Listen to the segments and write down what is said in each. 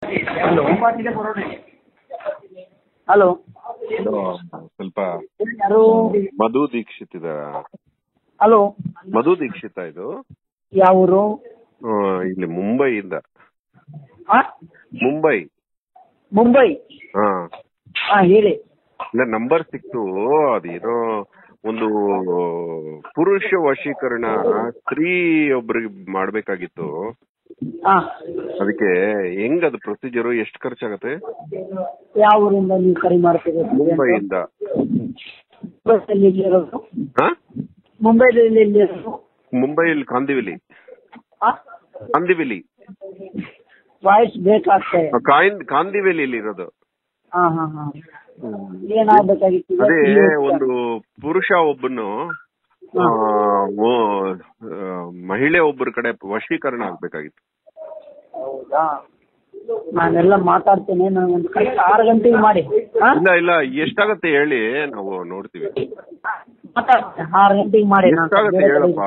Hello hello hello ಸ್ವಲ್ಪ ಯಾರು ಮಧು ದೀಕ್ಷಿತ್ ಇದಾರ ಹಲೋ ಮಧು ದೀಕ್ಷಿತ ಇದು ಯಾವ ಊರು ಆ, ಇಲ್ಲಿ ಮುಂಬೈಯಿಂದ ಆ? ಮುಂಬೈ ಮುಂಬೈ ಹಾ ಹಾ ಹೇಳಿ ಇಲ್ಲ ನಂಬರ್ ಸಿಕ್ತು ಅದೇನೋ ಒಂದು ಪುರುಷ ವಶೀಕರಣ ಸ್ತ್ರೀ ಒಬ್ರಿಗೆ ಮಾಡ್ಬೇಕಾಗಿತ್ತು ಹಾ ಅದಕ್ಕೆ ಹೆಂಗ್ ಅದು ಪ್ರೊಸೀಜರ್ ಎಷ್ಟು ಖರ್ಚಾಗತ್ತೆ ಯಾವ ಊರಿಂದ ನೀವು ಕರೆ ಮಾಡ್ತೀರಿ ಮುಂಬೈಯಿಂದ ಮುಂಬೈದಲ್ಲಿ ಎಲ್ಲಿರೋದು ಹಾ ಮುಂಬೈದಲ್ಲಿ ಎಲ್ಲಿರೋದು ಮುಂಬೈಲಿ ಕಾಂದಿವಿಲಿ ಆ? ಕಾಂದಿವಿಲಿ ವಾಯ್ಸ್ ಬೇಕಾಗ್ತಾ ಇದೆ ಕಾಯಿನ್ ಕಾಂದಿವೆಲಿಯಲ್ಲಿ ಇರೋದು ಹಾ ಹಾ ಹಾ ಏನಾಗ್ಬೇಕಾಗಿತ್ತು ಈಗ? ಅದೇ ನೀವು- ಒಂದು ಪುರುಷ ಒಬ್ಬನು ಆ, ಮೊ- ಆ, ಮಹಿಳೆ ಒಬ್ಬರ ಕಡೆ ವಶೀಕರಣ ಆಗ್ಬೇಕಾಗಿತ್ತು ಹೌದಾ ನಾನೆಲ್ಲ ಮಾತಾಡ್ತೇನೆ ನಾನು ಒಂದು ಕರೆಕ್ಟ್ ಆರು ಗಂಟೆಗೆ ಮಾಡಿ ಹಾ? ಇಲ್ಲ ಇಲ್ಲ ಎಷ್ಟಾಗತ್ತೆ ಹೇಳಿ ನಾವು ನೋಡ್ತೀವಿ ಮಾತಾಡ್ತೇನೆ ಆರು ಗಂಟೆಗೆ ಮಾಡಿ ನಾನು ಎಷ್ಟಾಗತ್ತೆ ಬೇರೆ ಕಡೆ- ಹೇಳಪ್ಪ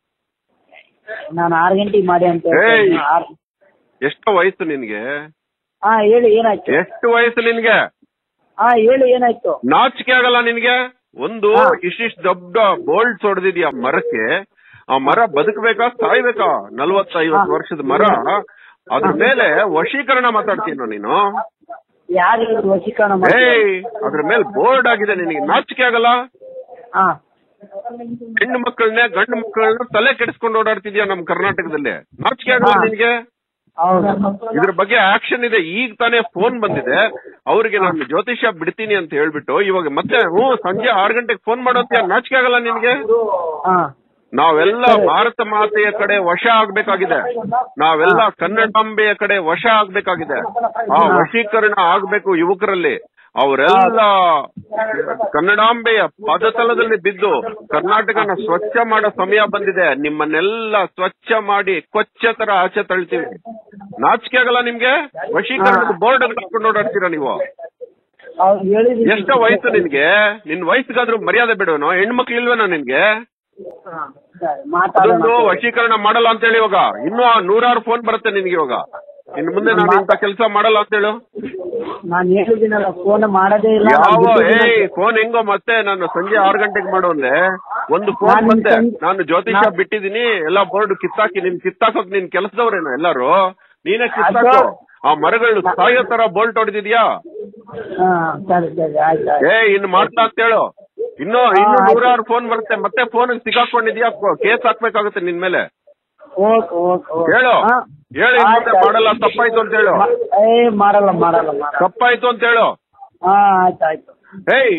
ನಾನು ಆರು ಗಂಟೆಗೆ ಮಾಡಿ ಅಂತ ಏಯ್! ಹೇಳ್ತೇನೆ. ಆರು- ಎಷ್ಟು ವಯಸ್ಸು ನಿನ್ಗೆ ಹಾ ಹೇಳಿ ಏನಾಯ್ತು ಎಷ್ಟು ವಯಸ್ಸು ನಿನ್ಗೆ ಹಾ ಹೇಳಿ ಏನಾಯ್ತು ನಾಚಿಕೆ ಆಗಲ್ಲ ನಿನ್ಗೆ ಒಂದು ಹಾ. ಇಷ್ಟಿಷ್ಟು ದೊಡ್ಡ ಬೋಲ್ಟ್ ಹೊಡೆದಿದ್ಯಾ ಮರಕ್ಕೆ ಆ ಮರ ಬದುಕಬೇಕಾ ಸಾಯ್ಬೇಕಾ ನಲ್ವತ್ತೈವತ್ತು ಹಾ. ವರ್ಷದ ಮರ ಅದ್ರ ಮೇಲೆ ವಶೀಕರಣ ಮಾತಾಡ್ತೀನೋ ನೀನು ಯಾರು ಹೇಳಿದ್ರು ವಶೀಕರಣ ಮಾಡಿ ಏಯ್ ಅದ್ರ ಮೇಲೆ ಬೋರ್ಡ್ ಆಗಿದೆ ನಿನಗೆ ನಾಚಿಕೆ ಆಗಲ್ಲ ಹಾ ಹೆಣ್ಣು ಮಕ್ಕಳನ್ನೇ ಗಂಡು ಮಕ್ಕಳನ್ನ ತಲೆ ಕೆಡಿಸ್ಕೊಂಡು ಓಡಾಡ್ತಿದ್ಯಾ ನಮ್ ಕರ್ನಾಟಕದಲ್ಲಿ ನಾಚಿಕೆ ಆಗಲ್ಲ ಹಾ. ನಿನ್ಗೆ ಹೌದು ಇದ್ರ ಬಗ್ಗೆ ಆಕ್ಷನ್ ಇದೆ ಈಗ ತಾನೇ ಫೋನ್ ಬಂದಿದೆ ಅವ್ರಿಗೆ ನಾನು ಜ್ಯೋತಿಷ್ಯ ಬಿಡ್ತೀನಿ ಅಂತ ಹೇಳ್ಬಿಟ್ಟು ಇವಾಗ ಮತ್ತೆ ಹ್ಞೂ ಸಂಜೆ ಆರು ಗಂಟೆಗೆ ಫೋನ್ ಮಾಡೋಂತೀಯ ನಾಚಿಕೆ ಆಗಲ್ಲ ನಿನ್ಗೆ ಹಾ ನಾವೆಲ್ಲ ಭಾರತ ಮಾತೆಯ ಕಡೆ ವಶ ಆಗ್ಬೇಕಾಗಿದೆ ನಾವೆಲ್ಲ ಕನ್ನಡಾಂಬೆಯ ಕಡೆ ವಶ ಆಗ್ಬೇಕಾಗಿದೆ ಆ ವಶೀಕರಣ ಆಗ್ಬೇಕು ಯುವಕರಲ್ಲಿ ಅವರೆಲ್ಲ ಕನ್ನಡಾಂಬೆಯ ಪದತಲದಲ್ಲಿ ಬಿದ್ದು ಕರ್ನಾಟಕನ ಸ್ವಚ್ಛ ಮಾಡೋ ಸಮಯ ಬಂದಿದೆ ನಿಮ್ಮನ್ನೆಲ್ಲ ಸ್ವಚ್ಛ ಮಾಡಿ ಕೊಚ್ಚ ತರ ಆಚೆ ತಳ್ತೀವಿ ನಾಚಿಕೆ ಆಗಲ್ಲ ನಿಮ್ಗೆ ವಶೀಕರಣದ ಬೋರ್ಡ್ ಹಾಕೊಂಡು ಓಡಾಡ್ತೀರಾ ನೀವು ಅವ್ರು ಹೇಳಿದ್ರು ಎಷ್ಟ ವಯಸ್ಸು ನಿನ್ಗೆ ನಿನ್ ವಯಸ್ಸಿಗಾದ್ರೂ ಮರ್ಯಾದೆ ಬಿಡೋನು ಹೆಣ್ಮಕ್ಳು ಇಲ್ವೇನೋ ನಿನ್ಗೆ ಹಾ, ಸರಿ, ಮಾತಾಡೋಣ ಅದೊಂದು ವಶೀಕರಣ ಮಾಡಲ್ಲ ಅಂತ ಹೇಳಿ ಇವಾಗ ಇನ್ನೂ ನೂರಾರು ಫೋನ್ ಬರುತ್ತೆ ನಿನ್ಗೆ ಇವಾಗ ಇನ್ನು ಮುಂದೆ ನಾನು ಇಂಥ ಕೆಲಸ ಮಾಡಲ್ಲ ಅಂತ ಹೇಳು ನಾನು ಹೇಳಿದ್ದೀನಲ್ಲ ಫೋನ್ ಮಾಡೋದೇ ಇಲ್ಲ ನಾನ್ ಯಾವ ಬಿಟ್ಟಿದ್ದೀನಿ. ಏಯ್ ಫೋನ್ ಹೆಂಗೋ ಮತ್ತೆ ನಾನು ಸಂಜೆ ಆರು ಗಂಟೆಗೆ ಮಾಡು ಅಂದೆ ಒಂದು ಫೋನ್ ನಾನ್ ಬಂದೆ ನಿನ್ ನಾನು ಜ್ಯೋತಿಷ ನಾನ್- ಬಿಟ್ಟಿದೀನಿ ಎಲ್ಲಾ ಬೋರ್ಡ್ ಕಿತ್ತಾಕಿ ನಿನ್ ಕಿತ್ತಾಕೋಕ್ ನಿನ್ ಕೆಲಸದವ್ರೇನೋ ಎಲ್ಲಾರು ನೀನೇ ಕಿತ್ತಾಕೋ ಅದು- ಆ ಮರಗಳು ಸಾಯೋ ತರ ಬೋಲ್ಟ್ ಹೊಡೆದಿದ್ಯಾ ಹಾ ಸರಿ ಸರಿ ಆಯ್ತು ಆಯ್ತು ಏ ಇನ್ನು ಮಾಡ್ತಾ ಅಂತ ಹೇಳು ಇನ್ನು ಇನ್ನು ನೂರಾರು ಫೋನ್ ಬರುತ್ತೆ ಮತ್ತೆ ಫೋನ್ ಸಿಗಾಕೊಂಡಿದ್ಯಾ ಕೇಸ್ ಹಾಕ್ಬೇಕಾಗುತ್ತೆ ನಿನ್ ಮೇಲೆ ಓಕೆ ಓಕೆ ಓಕೆ ಹೇಳು. ಹಾ. ಹೇಳು, ಇನ್ ಮುಂದೆ ಆಯ್ತು, ಆಯ್ತು. ಮಾಡಲ್ಲ, ತಪ್ಪಾಯ್ತು ಅಂತ ಹೇಳು. ಮ- ಏ ಮಾಡಲ್ಲ ಮಾಡಲ್ಲ ಮಾಡಲ್ಲ ತಪ್ಪಾಯ್ತು ಅಂತ ಹೇಳು ಹಾ ಆಯ್ತು ಆಯ್ತು ಏಯ್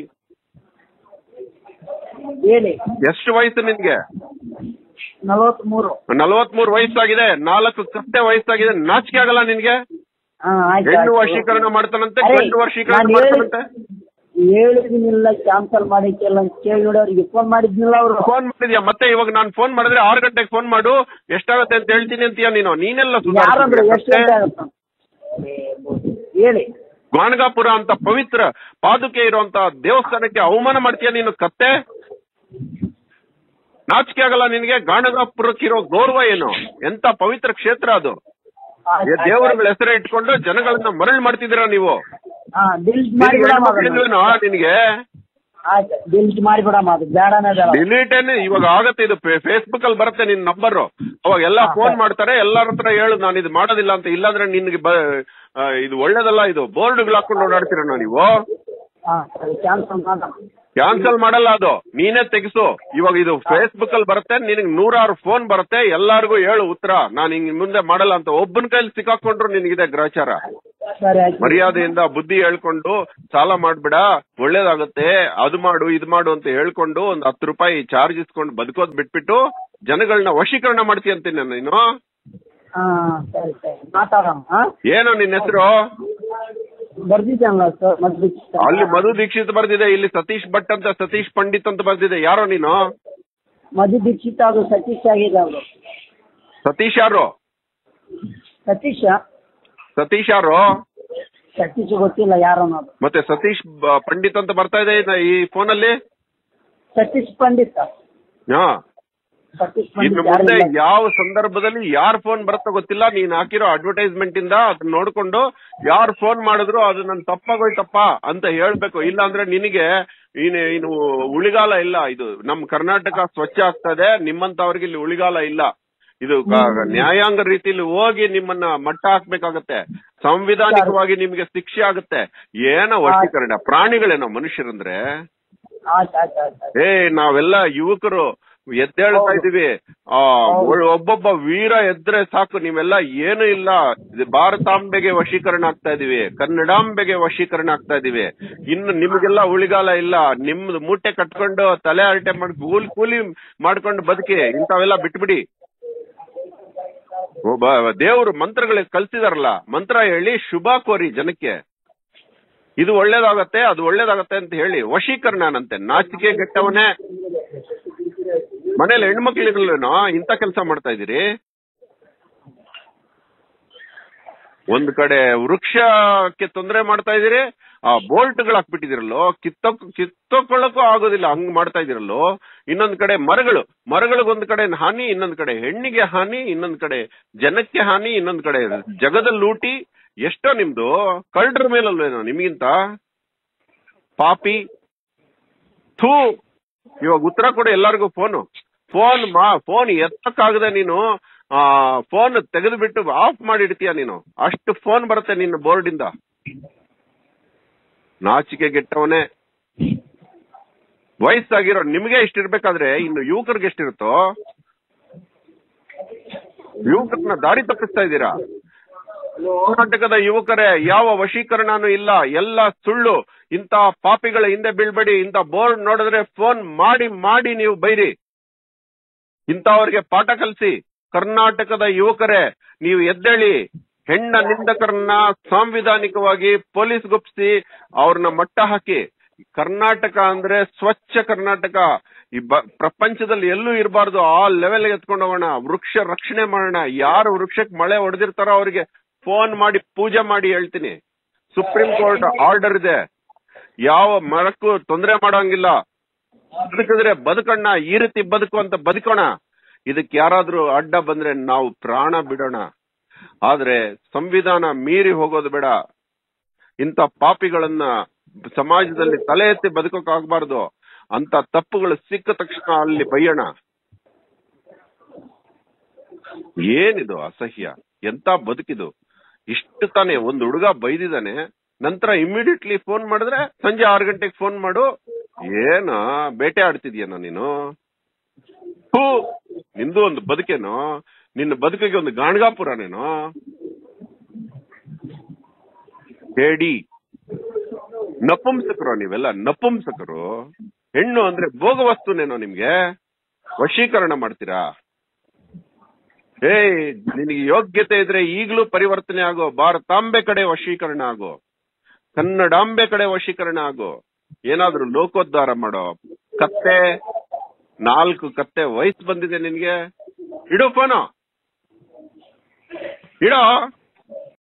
ಹೇಳಿ ಎಷ್ಟು ವಯಸ್ಸು ನಿನ್ಗೆ ನಲವತ್ಮೂರು ನಲವತ್ಮೂರು ವಯಸ್ಸಾಗಿದೆ ನಾಲ್ಕು ಕತ್ತೆ ವಯಸ್ಸಾಗಿದೆ ನಾಚಿಕೆ ಆಗಲ್ಲ ನಿನ್ಗೆ ಹಾ ಆಯ್ತು ಹೆಣ್ಣು ಆಯ್ತು. ವಶೀಕರಣ ಮಾಡ್ತಾನಂತೆ ಅರೆ, ಗಂಡು ವಶೀಕರಣ ನಾನ್ ಮಾಡ್ತಾನಂತೆ ಹೇಳಿದ್ನಿಲ್ಲ ಕ್ಯಾನ್ಸಲ್ ಮಾಡಿಕ್ಕೆಲ್ಲ ಅಂತ ಕೇಳಿ ನೋಡಿ ಅವ್ರಿಗೆ ಫೋನ್ ಮಾಡಿದ್ನಿಲ್ಲ ಅವರು ಫೋನ್ ಮಾಡಿದ್ಯಾ ಮತ್ತೆ ಇವಾಗ ನಾನು ಫೋನ್ ಮಾಡಿದ್ರೆ ಆರು ಗಂಟೆಗೆ ಫೋನ್ ಮಾಡು ಎಷ್ಟಾಗತ್ತೆ ಅಂತ ಹೇಳ್ತೀನಿ ಅಂತೀಯ ನೀನು ನೀನೆಲ್ಲ ಯಾರಂದ್ರೆ ಸುಧಾರಿಸ್ತೀಯ ಎಷ್ಟು ಗಂಟೆ ಆಗುತ್ತೆ ಹೇಳಿ ಗಾಣಗಾಪುರ ಅಂತ ಪವಿತ್ರ ಪಾದುಕೆ ಇರುವಂತ ದೇವಸ್ಥಾನಕ್ಕೆ ಅವಮಾನ ಮಾಡ್ತೀಯ ನೀನು ಕತ್ತೆ ನಾಚಿಕೆ ಆಗಲ್ಲ ನಿನಗೆ ಗಾಣಗಾಪುರಕ್ಕಿರೋ ಗೌರವ ಏನು ಎಂತ ಪವಿತ್ರ ಕ್ಷೇತ್ರ ಅದು ಆಯ್ತು, ಆಯ್ತು, ದೇವರುಗಳ ಹೆಸರೇ ಇಟ್ಕೊಂಡು ಜನಗಳನ್ನ ಮರಳು ಮಾಡ್ತಿದ್ದೀರಾ ನೀವು ಹಾ ಡಿಲೀಟ್ ಮಾಡಿ ನಿನಗೆ ಹೆಣ್ಮಕ್ಳಿಲ್ವೇನೋ ನಿನಗೆ ಆಯ್ತು ಡಿಲೀಟ್ ಮಾಡಿಬಿಡಮ್ಮ ಅದು ಬೇಡನೇ ಬೇಡ ಡಿಲೀಟ್ ಏನ್ ಇವಾಗ ಆಗತ್ತೆ ಇದು ಫೇಸ್ಬುಕ್ ಅಲ್ಲಿ ಬರುತ್ತೆ ನಿನ್ ನಂಬರ್ ಅವಾಗ ಎಲ್ಲಾ ಹಾ, ಫೋನ್ ಸರಿ. ಮಾಡ್ತಾರೆ ಎಲ್ಲಾರ ಹತ್ರ ಹೇಳು ನಾನು ಇದು ಮಾಡೋದಿಲ್ಲ ಅಂತ ಇಲ್ಲಾಂದ್ರೆ ನಿನ್ಗೆ ಬ- ಆ, ಇದು ಒಳ್ಳೇದಲ್ಲ ಇದು ಬೋರ್ಡ್ಗಳು ಹಾಕೊಂಡು ಓಡಾಡ್ತೀರ ನೀವು ಹಾ ಸರಿ ಕ್ಯಾನ್ಸಲ್ ಮಾಡೋಣ ಕ್ಯಾನ್ಸಲ್ ಮಾಡಲ್ಲ ಅದು ನೀನೇ ತೆಗಿಸು ಇವಾಗ ಇದು ಫೇಸ್ಬುಕ್ ಅಲ್ಲಿ ಬರುತ್ತೆ ನಿನಗೆ ನೂರಾರು ಫೋನ್ ಬರುತ್ತೆ ಎಲ್ಲಾರ್ಗು ಹೇಳು ಉತ್ತರ ನಾನು ಹಿಂಗ್ ಮುಂದೆ ಮಾಡಲ್ಲ ಅಂತ ಒಬ್ಬನ ಕೈಲಿ ಸಿಕ್ಕಾಕೊಂಡ್ರು ನಿನಗಿದೆ ಗ್ರಹಚಾರ ಸರಿ ಆಯ್ತು ಮರ್ಯಾದೆಯಿಂದ ಬುದ್ಧಿ ಹೇಳ್ಕೊಂಡು ಸಾಲ ಮಾಡ್ಬೇಡ ಒಳ್ಳೇದಾಗುತ್ತೆ ಅದು ಮಾಡು ಇದು ಮಾಡು ಅಂತ ಹೇಳ್ಕೊಂಡು ಒಂದ್ ಹತ್ತು ರೂಪಾಯಿ ಚಾರ್ಜ್ ಇಸ್ಕೊಂಡು ಬದುಕೋದ್ ಬಿಟ್ಬಿಟ್ಟು ಜನಗಳನ್ನ ವಶೀಕರಣ ಮಾಡ್ತೀಯಂತೀನಿ ನೀನು ಹಾ ಸರಿ ಸರಿ ಮಾತಾಡೋಣ ಹಾ ಏನೋ ನಿನ್ನ ಹೆಸರು ಬರ್ದಿದ್ದಾನಲ್ಲ ಸರ್ ಮತ್ತೆ ಅಲ್ಲಿ ಮಧು ದೀಕ್ಷಿತ್ ಬರ್ದಿದೆ ಇಲ್ಲಿ ಸತೀಶ್ ಭಟ್ ಅಂತ ಸತೀಶ್ ಪಂಡಿತ್ ಅಂತ ಬರ್ದಿದೆ ಯಾರೋ ನೀನು ಮಧು ದೀಕ್ಷಿತ್ ಅದು ಸತೀಶ್ ಆಗಿದೆ ಅವರು ಸತೀಶ್ ಯಾರು ಸತೀಶ ಸತೀಶ್ ಯಾರು ಸತೀಶ್ ಗೊತ್ತಿಲ್ಲ ಯಾರು ಅನ್ನೋದು ಮತ್ತೆ ಸತೀಶ್ ಬ- ಪಂಡಿತ್ ಅಂತ ಬರ್ತಾ ಇದೆ ಇದ- ಈ ಫೋನಲ್ಲಿ ಸತೀಶ್ ಪಂಡಿತ್ ಹಾ participant ಇನ್ನು ಯಾರು ಮುಂದೆ ಇಲ್ಲ. ಯಾವ ಸಂದರ್ಭದಲ್ಲಿ ಯಾರ್ ಫೋನ್ ಬರುತ್ತೋ ಗೊತ್ತಿಲ್ಲ ನೀನ್ ಹಾಕಿರೋ ಅಡ್ವರ್ಟೈಸ್ಮೆಂಟ್ ಇಂದ ಅದನ್ನ ನೋಡ್ಕೊಂಡು ಯಾರು ಫೋನ್ ಮಾಡಿದ್ರು ಅದು ನನ್ ತಪ್ಪಾಗೋಯ್ತಪ್ಪ ಅಂತ ಹೇಳ್ಬೇಕು ಇಲ್ಲ ಅಂದ್ರೆ ನಿನಗೆ ಇನ್ನು ಇನ್ನು ಉಳಿಗಾಲ ಇಲ್ಲ ಇದು ನಮ್ ಕರ್ನಾಟಕ ಸ್ವಚ್ಛ ಆಗ್ತದೆ ನಿಮ್ಮಂತವ್ರಿಗೆ ಇಲ್ಲಿ ಉಳಿಗಾಲ ಇಲ್ಲ ಇದು ಕ- ನ್ಯಾಯಾಂಗ ರೀತಿಯಲ್ಲಿ ಹೋಗಿ ನಿಮ್ಮನ್ನ ಮಟ್ಟ ಹಾಕ್ಬೇಕಾಗತ್ತೆ ಸಂವಿಧಾನಿಕವಾಗಿ ನಿಮ್ಗೆ ಶಿಕ್ಷೆ ಆಗುತ್ತೆ ಏನೋ ವಶೀಕರಣ ಪ್ರಾಣಿಗಳೇನೋ ಮನುಷ್ಯರಂದ್ರೆ ಆಯ್ತು ಆಯ್ತು ಆಯ್ತು ಆಯ್ತು. ಏ ನಾವೆಲ್ಲ ಯುವಕರು ಎದ್ದೇಳ್ತಾ ಇದೀವಿ ಆ ಒ- ಒಬ್ಬೊಬ್ಬ ವೀರ ಎದ್ರೆ ಸಾಕು ನೀವೆಲ್ಲ ಏನು ಇಲ್ಲ ಇದು ಭಾರತಾಂಬೆಗೆ ವಶೀಕರಣ ಆಗ್ತಾ ಇದೀವಿ ಕನ್ನಡಾಂಬೆಗೆ ವಶೀಕರಣ ಆಗ್ತಾ ಇದೀವಿ ಇನ್ನು ನಿಮ್ಗೆಲ್ಲ ಉಳಿಗಾಲ ಇಲ್ಲ ನಿಮ್ದು ಮೂಟೆ ಕಟ್ಕೊಂಡು ತಲೆ ಅರಟೆ ಮಾಡಿ ಕೂಲಿ ಕೂಲಿ ಮಾಡ್ಕೊಂಡು ಬದುಕಿ ಇಂಥವೆಲ್ಲ ಬಿಟ್ಬಿಡಿ ಒಬ್ಬ ದೇವರು ಮಂತ್ರಗಳಿಗೆ ಕಲ್ಸಿದಾರಲ್ಲ ಮಂತ್ರ ಹೇಳಿ ಶುಭ ಕೋರಿ ಜನಕ್ಕೆ ಇದು ಒಳ್ಳೇದಾಗತ್ತೆ ಅದು ಒಳ್ಳೇದಾಗತ್ತೆ ಅಂತ ಹೇಳಿ ವಶೀಕರಣನಂತೆ ನಾಚಿಕೆ ಗೆಟ್ಟವನೇ ಮನೇಲಿ ಹೆಣ್ಮಕ್ಳಿಗಳೇನೋ ಇಂಥ ಕೆಲಸ ಮಾಡ್ತಾ ಇದೀರಿ ಒಂದ್ ಕಡೆ ವೃಕ್ಷಕ್ಕೆ ತೊಂದರೆ ಮಾಡ್ತಾ ಇದೀರಿ ಆ ಬೋಲ್ಟ್ಗಳು ಹಾಕ್ಬಿಟ್ಟಿದಿರಲ್ಲೋ ಕಿತ್ತೋಕ್ ಕಿತ್ತೋಕೊಳ್ಳಕ್ಕೂ ಆಗೋದಿಲ್ಲ ಹಂಗ್ ಮಾಡ್ತಾ ಇದೀರಲ್ಲೋ ಇನ್ನೊಂದ್ ಕಡೆ ಮರಗಳು ಮರಗಳಿಗೆ ಒಂದ್ ಕಡೆ ಹಾನಿ ಇನ್ನೊಂದ್ ಕಡೆ ಹೆಣ್ಣಿಗೆ ಹಾನಿ ಇನ್ನೊಂದ್ ಕಡೆ ಜನಕ್ಕೆ ಹಾನಿ ಇನ್ನೊಂದ್ ಕಡೆ ಜಗದ ಲೂಟಿ ಎಷ್ಟೋ ನಿಮ್ದು ಕಳ್ಳರ ಮೇಲಲ್ವೇನೋ ನಿಮ್ಗಿಂತ ಪಾಪಿ ಥೂ ಇವಾಗ ಉತ್ತರ ಕೊಡು ಎಲ್ಲರಿಗೂ ಫೋನು ಫೋನ್ ಮಾ ಫೋನ್ ಎತ್ತಕ್ಕಾಗದೆ ನೀನು ಆ ಫೋನ್ ತೆಗೆದು ಬಿಟ್ಟು ಆಫ್ ಮಾಡಿ ಇಡ್ತೀಯ ನೀನು ಅಷ್ಟು ಫೋನ್ ಬರುತ್ತೆ ನಿನ್ನ ಬೋರ್ಡ್ ಇಂದ ನಾಚಿಕೆ ಗೆಟ್ಟವನೇ ವಯಸ್ಸಾಗಿರೋ ನಿಮ್ಗೆ ಇಷ್ಟಿರ್ಬೇಕಾದ್ರೆ ಇನ್ನು ಯುವಕರಿಗೆ ಎಷ್ಟಿರುತ್ತೋ ಯುವಕರನ್ನ ದಾರಿ ತಪ್ಪಿಸ್ತಾ ಇದ್ದೀರಾ ಕರ್ನಾಟಕದ ಯುವಕರೇ ಯಾವ ವಶೀಕರಣನೂ ಇಲ್ಲ ಎಲ್ಲ ಸುಳ್ಳು ಇಂತ ಪಾಪಿಗಳ ಹಿಂದೆ ಬೀಳ್ಬೇಡಿ ಇಂತ ಬೋರ್ಡ್ ನೋಡಿದ್ರೆ ಫೋನ್ ಮಾಡಿ ಮಾಡಿ ನೀವು ಬೈರಿ ಇಂಥವ್ರಿಗೆ ಪಾಠ ಕಲಿಸಿ ಕರ್ನಾಟಕದ ಯುವಕರೇ ನೀವು ಎದ್ದೇಳಿ ಹೆಣ್ಣ ನಿಂದಕರನ್ನ ಸಾಂವಿಧಾನಿಕವಾಗಿ ಪೊಲೀಸ್ ಗುಪ್ಸಿ ಅವ್ರನ್ನ ಮಟ್ಟ ಹಾಕಿ ಕರ್ನಾಟಕ ಅಂದ್ರೆ ಸ್ವಚ್ಛ ಕರ್ನಾಟಕ ಈ ಬ- ಪ್ರಪಂಚದಲ್ಲಿ ಎಲ್ಲೂ ಇರಬಾರ್ದು ಆ ಲೆವೆಲ್ ಎತ್ಕೊಂಡು ಹೋಗೋಣ ವೃಕ್ಷ ರಕ್ಷಣೆ ಮಾಡೋಣ ಯಾರು ವೃಕ್ಷಕ್ಕೆ ಮಳೆ ಹೊಡೆದಿರ್ತಾರೋ ಅವರಿಗೆ ಫೋನ್ ಮಾಡಿ ಪೂಜೆ ಮಾಡಿ ಹೇಳ್ತೀನಿ ಸುಪ್ರೀಂ ಕೋರ್ಟ್ ಆರ್ಡರ್ ಇದೆ ಯಾವ ಮರಕ್ಕೂ ತೊಂದರೆ ಮಾಡೋಂಗಿಲ್ಲ ಬದುಕಿದ್ರೆ ಬದುಕಣ್ಣ ಈ ರೀತಿ ಬದುಕು ಅಂತ ಬದುಕೋಣ ಇದಕ್ಕೆ ಯಾರಾದ್ರೂ ಅಡ್ಡ ಬಂದ್ರೆ ನಾವು ಪ್ರಾಣ ಬಿಡೋಣ ಆದ್ರೆ ಸಂವಿಧಾನ ಮೀರಿ ಹೋಗೋದು ಬೇಡ ಇಂಥ ಪಾಪಿಗಳನ್ನ ಸಮಾಜದಲ್ಲಿ ತಲೆ ಎತ್ತಿ ಬದುಕೋಕಾಗ್ಬಾರ್ದು ಅಂತ ತಪ್ಪುಗಳು ಸಿಕ್ಕ ತಕ್ಷಣ ಅಲ್ಲಿ ಬೈಯೋಣ ಏನಿದು ಅಸಹ್ಯ ಎಂತ ಬದುಕಿದು ಇಷ್ಟು ತಾನೇ ಒಂದು ಹುಡುಗ ಬೈದಿದ್ದಾನೆ ನಂತರ ಇಮಿಡಿಯೇಟ್ಲಿ ಫೋನ್ ಮಾಡಿದ್ರೆ ಸಂಜೆ ಆರು ಗಂಟೆಗೆ ಫೋನ್ ಮಾಡು ಏನ ಬೇಟೆ ಆಡ್ತಿದ್ಯೇನೋ ನೀನು ಹೂ ನಿಂದು ಒಂದು ಬದುಕೇನೋ ನಿನ್ನ ಬದುಕಿಗೆ ಒಂದು ಗಾಣಗಾಪುರನೇನೋ ಹೇಡಿ ನಪುಂಸಕರು ನೀವೆಲ್ಲ ನಪುಂಸಕರು ಹೆಣ್ಣು ಅಂದ್ರೆ ಭೋಗ ವಸ್ತುನೇನೋ ನಿಮ್ಗೆ ವಶೀಕರಣ ಮಾಡ್ತೀರಾ ಏಯ್ ನಿನಗೆ ಯೋಗ್ಯತೆ ಇದ್ರೆ ಈಗಲೂ ಪರಿವರ್ತನೆ ಆಗೋ ಭಾರತಾಂಬೆ ಕಡೆ ವಶೀಕರಣ ಆಗೋ ಕನ್ನಡಾಂಬೆ ಕಡೆ ವಶೀಕರಣ ಆಗೋ ಏನಾದ್ರೂ ಲೋಕೋದ್ಧಾರ ಮಾಡೋ ಕತ್ತೆ ನಾಲ್ಕು ಕತ್ತೆ ವಯಸ್ಸು ಬಂದಿದೆ ನಿನ್ಗೆ ಇಡು ಫೋನು ಇಡೋ